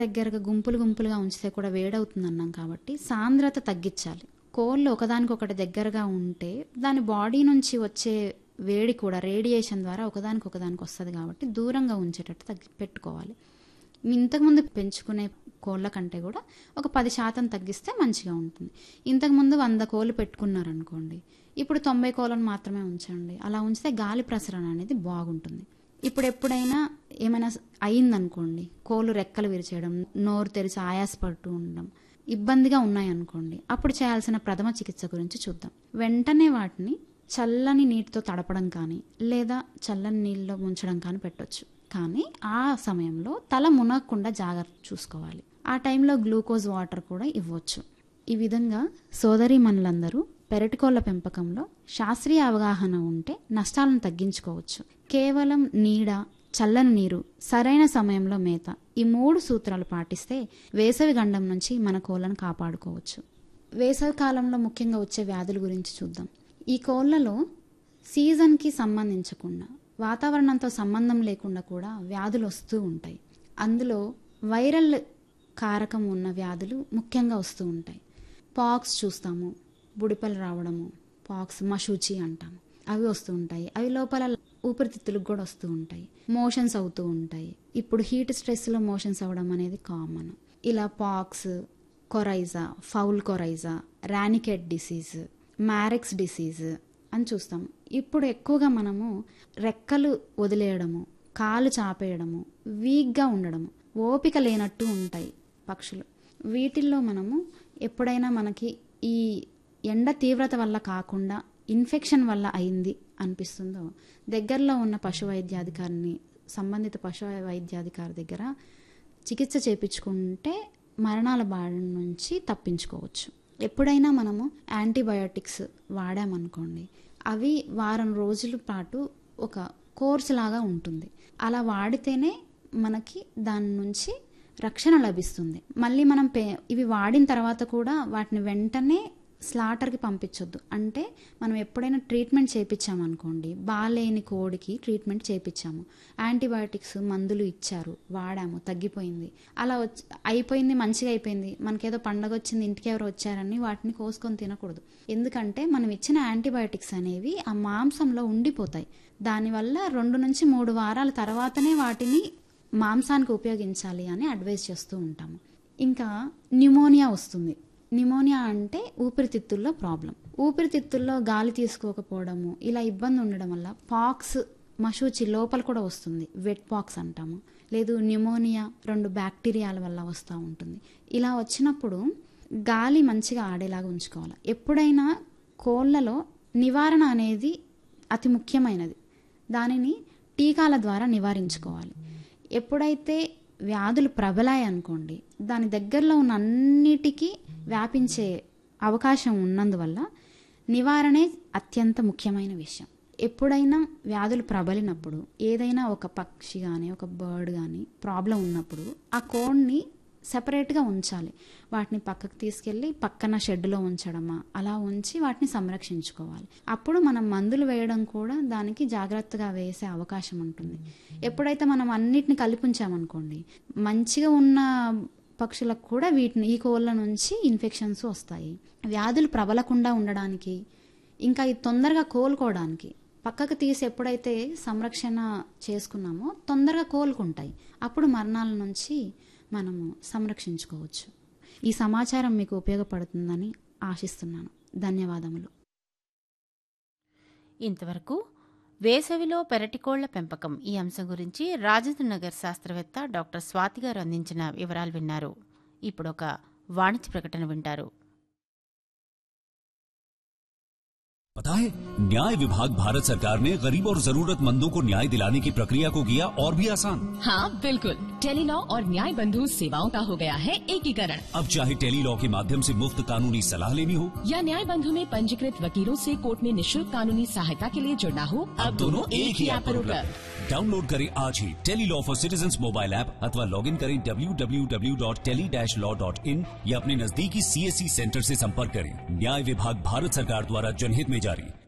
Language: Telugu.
దగ్గరగా గుంపులు గుంపులుగా ఉంచితే కూడా వేడవుతుంది అన్నాం కాబట్టి సాంద్రత తగ్గించాలి కోళ్ళు ఒకదానికొకటి దగ్గరగా ఉంటే దాని బాడీ నుంచి వచ్చే వేడి కూడా రేడియేషన్ ద్వారా ఒకదానికి ఒకదానికి వస్తుంది కాబట్టి దూరంగా ఉంచేటట్టు తగ్గి పెట్టుకోవాలి ఇంతకుముందు పెంచుకునే కోళ్ళ కంటే కూడా ఒక పది శాతం తగ్గిస్తే మంచిగా ఉంటుంది ఇంతకుముందు వంద కోళ్ళు పెట్టుకున్నారనుకోండి ఇప్పుడు తొంభై కోళ్ళను మాత్రమే ఉంచండి అలా ఉంచితే గాలి ప్రసరణ అనేది బాగుంటుంది ఇప్పుడు ఎప్పుడైనా ఏమైనా అయిందనుకోండి కోళ్ళు రెక్కలు విరిచేయడం నోరు తెరిచి ఆయాసపడుతూ ఉండడం ఇబ్బందిగా ఉన్నాయనుకోండి అప్పుడు చేయాల్సిన ప్రథమ చికిత్స గురించి చూద్దాం వెంటనే వాటిని చల్లని నీటితో తడపడం కానీ లేదా చల్లని నీళ్ళలో ముంచడం కానీ పెట్టొచ్చు కానీ ఆ సమయంలో తల మునగకుండా జాగ్రత్త చూసుకోవాలి ఆ టైంలో గ్లూకోజ్ వాటర్ కూడా ఇవ్వచ్చు ఈ విధంగా సోదరి మనులందరూ పెరటికోళ్ల పెంపకంలో శాస్త్రీయ అవగాహన ఉంటే నష్టాలను తగ్గించుకోవచ్చు కేవలం నీడ చల్లని నీరు సరైన సమయంలో మేత ఈ మూడు సూత్రాలు పాటిస్తే వేసవి గండం నుంచి మన కోళ్ళను కాపాడుకోవచ్చు వేసవి కాలంలో ముఖ్యంగా వచ్చే వ్యాధుల గురించి చూద్దాం ఈ కోళ్ళలో సీజన్కి సంబంధించకుండా వాతావరణంతో సంబంధం లేకుండా కూడా వ్యాధులు వస్తూ ఉంటాయి అందులో వైరల్ కారకం ఉన్న వ్యాధులు ముఖ్యంగా వస్తూ ఉంటాయి పాక్స్ చూస్తాము బుడిపలు రావడము పాక్స్ మషూచి అంటాము అవి వస్తూ ఉంటాయి అవి లోపల ఊపిరితిత్తులకు కూడా వస్తూ ఉంటాయి మోషన్స్ అవుతూ ఉంటాయి ఇప్పుడు హీట్ స్ట్రెస్లో మోషన్స్ అవ్వడం అనేది కామన్ ఇలా pox coryza fowl coryza Ranikhet disease Marek's disease అని చూస్తాము ఇప్పుడు ఎక్కువగా మనము రెక్కలు వదిలేయడము కాలు చాపేయడము వీక్గా ఉండడము ఓపిక లేనట్టు ఉంటాయి పక్షులు వీటిల్లో మనము ఎప్పుడైనా మనకి ఈ ఎండ తీవ్రత వల్ల కాకుండా ఇన్ఫెక్షన్ వల్ల అయింది అనిపిస్తుందో దగ్గరలో ఉన్న పశు వైద్యాధికారిని సంబంధిత పశు వైద్యాధికారి దగ్గర చికిత్స చేపించుకుంటే మరణాల బారి నుంచి తప్పించుకోవచ్చు ఎప్పుడైనా మనము యాంటీబయోటిక్స్ వాడామనుకోండి అవి వారం రోజుల పాటు ఒక కోర్స్ లాగా ఉంటుంది అలా వాడితేనే మనకి దాని నుంచి రక్షణ లభిస్తుంది మళ్ళీ మనం పే ఇవి వాడిన తర్వాత కూడా వాటిని వెంటనే స్లాటర్కి పంపించొద్దు అంటే మనం ఎప్పుడైనా ట్రీట్మెంట్ చేయించామనుకోండి బాలేని కోడికి ట్రీట్మెంట్ చేయించాము యాంటీబయాటిక్స్ మందులు ఇచ్చారు వాడాము తగ్గిపోయింది అలా వచ్చి అయిపోయింది మంచిగా అయిపోయింది మనకేదో పండగ వచ్చింది ఇంటికి ఎవరు వచ్చారని వాటిని కోసుకొని తినకూడదు ఎందుకంటే మనం ఇచ్చిన యాంటీబయాటిక్స్ అనేవి ఆ మాంసంలో ఉండిపోతాయి దానివల్ల రెండు నుంచి మూడు వారాల తర్వాతనే వాటిని మాంసానికి ఉపయోగించాలి అని అడ్వైస్ చేస్తూ ఉంటాము ఇంకా న్యూమోనియా వస్తుంది న్యూమోనియా అంటే ఊపిరితిత్తుల్లో ప్రాబ్లం ఊపిరితిత్తుల్లో గాలి తీసుకోకపోవడము ఇలా ఇబ్బంది ఉండడం వల్ల పాక్స్ మషూచి లోపల కూడా వస్తుంది వెట్ పాక్స్ అంటాము లేదు న్యూమోనియా రెండు బ్యాక్టీరియాల వల్ల వస్తూ ఉంటుంది ఇలా వచ్చినప్పుడు గాలి మంచిగా ఆడేలాగా ఉంచుకోవాలి ఎప్పుడైనా కోళ్ళలో నివారణ అనేది అతి ముఖ్యమైనది దానిని టీకాల ద్వారా నివారించుకోవాలి ఎప్పుడైతే వ్యాధులు ప్రబలాయి అనుకోండి దాని దగ్గరలో ఉన్న అన్నిటికీ వ్యాపించే అవకాశం ఉన్నందువల్ల నివారణే అత్యంత ముఖ్యమైన విషయం ఎప్పుడైనా వ్యాధులు ప్రబలినప్పుడు ఏదైనా ఒక పక్షి కానీ ఒక బర్డ్ కానీ ప్రాబ్లం ఉన్నప్పుడు ఆ కోడ్ని సెపరేట్గా ఉంచాలి వాటిని పక్కకు తీసుకెళ్ళి పక్కన షెడ్లో ఉంచడమా అలా ఉంచి వాటిని సంరక్షించుకోవాలి అప్పుడు మనం మందులు వేయడం కూడా దానికి జాగ్రత్తగా వేసే అవకాశం ఉంటుంది ఎప్పుడైతే మనం అన్నిటిని కలిపి ఉంచామనుకోండి మంచిగా ఉన్న పక్షులకు కూడా వీటిని ఈ కోళ్ళ నుంచి ఇన్ఫెక్షన్స్ వస్తాయి వ్యాధులు ప్రబలకుండా ఉండడానికి ఇంకా ఇది తొందరగా కోలుకోవడానికి పక్కకు తీసి ఎప్పుడైతే సంరక్షణ చేసుకున్నామో తొందరగా కోలుకుంటాయి అప్పుడు మరణాల నుంచి మనము సంరక్షించుకోవచ్చు ఈ సమాచారం మీకు ఉపయోగపడుతుందని ఆశిస్తున్నాను ధన్యవాదములు ఇంతవరకు వేసవిలో పెరటికోళ్ల పెంపకం ఈ అంశం గురించి రాజేంద్ర నగర్ శాస్త్రవేత్త డాక్టర్ స్వాతి గారు అందించిన వివరాలు విన్నారు ఇప్పుడు ఒక వాణిజ్య ప్రకటన వింటారు पता है न्याय विभाग भारत सरकार ने गरीब और जरूरतमंदों को न्याय दिलाने की प्रक्रिया को किया और भी आसान हाँ बिल्कुल टेलीलॉ और न्याय बंधु सेवाओं का हो गया है एकीकरण अब चाहे टेली लॉ के माध्यम से मुफ्त कानूनी सलाह लेनी हो या न्याय बंधु में पंजीकृत वकीलों से कोर्ट में निशुल्क कानूनी सहायता के लिए जुड़ना हो अब दोनों एक ही ऐप पर उपलब्ध डाउनलोड करें आज ही tele law for citizen mobile app अथवा लॉग इन करें www.tele-law.in या अपने नजदीकी सीएससी सेंटर से संपर्क करें न्याय विभाग भारत सरकार द्वारा जनहित में जारी